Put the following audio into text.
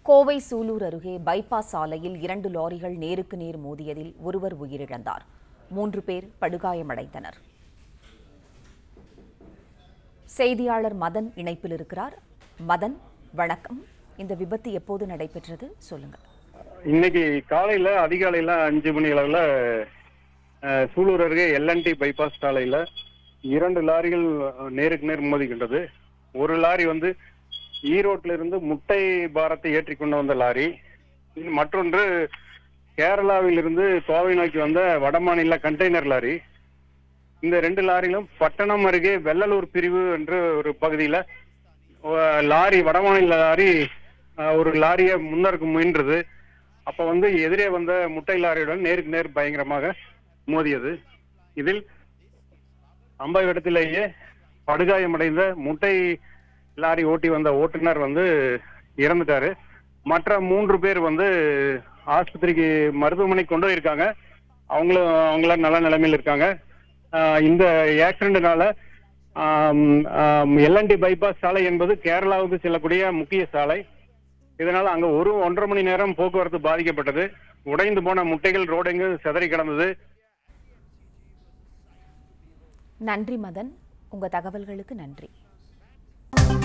கோவை சூலூர் அருகே பைபாஸ் சாலையில் இரண்டு லாரிகள் நேருக்கு நேர் மோதியதில் ஒருவர் உயிரிழந்தார் மூன்று பேர் படுகாயமடைந்தனர் செய்தியாளர் மதன் இணைப்பில் இருக்கிறார் மதன் வணக்கம் இந்த விபத்து எப்போது நடைபெற்றது சொல்லுங்க இன்னைக்கு காலையில அதிகாலையில அஞ்சு மணி அளவுல அஹ், சூலூர் அருகே எல்என்டி பைபாஸ் சாலையில இரண்டு லாரிகள் அஹ், நேருக்கு நேர் மோதிக்கின்றது ஒரு லாரி வந்து ஈரோட்டில இருந்து முட்டை பாரத்தை ஏற்றி கொண்டு வந்த லாரி இன்னும் மற்றொன்று கேரளாவில் இருந்து கோவை நோக்கி வந்த வடமாநில கண்டெய்னர் லாரி இந்த ரெண்டு லாரிகளும் பட்டணம் அருகே வெள்ளலூர் பிரிவு என்ற ஒரு பகுதியில அஹ், லாரி வடமாநில லாரி அஹ், ஒரு லாரியை முன்னருக்கு முயன்றது அப்ப வந்து எதிரே வந்த முட்டை லாரியுடன் நேருக்கு நேர் பயங்கரமாக மோதியது இதில் சம்பவ இடத்திலேயே படுகாயமடைந்த முட்டை லாரி ஓட்டி வந்த ஓட்டுநர் வந்து இறந்துட்டாரு மற்ற மூன்று பேர் வந்து ஆஸ்பத்திரிக்கு மருத்துவமனைக்கு கொண்டு போயிருக்காங்க அவங்களும் அவங்கள நல்ல நிலைமையில் இருக்காங்க ஆஹ் இந்த ஆக்சிடென்ட்னால எல்என்டி பைபாஸ் சாலை என்பது கேரளாவுக்கு செல்லக்கூடிய முக்கிய சாலை இதனால அங்க ஒரு ஒன்றரை மணி நேரம் போக்குவரத்து பாதிக்கப்பட்டது உடைந்து போன முட்டைகள் ரோடெங்கு சிதறி கிடந்தது நன்றி மதன் உங்க தகவல்களுக்கு நன்றி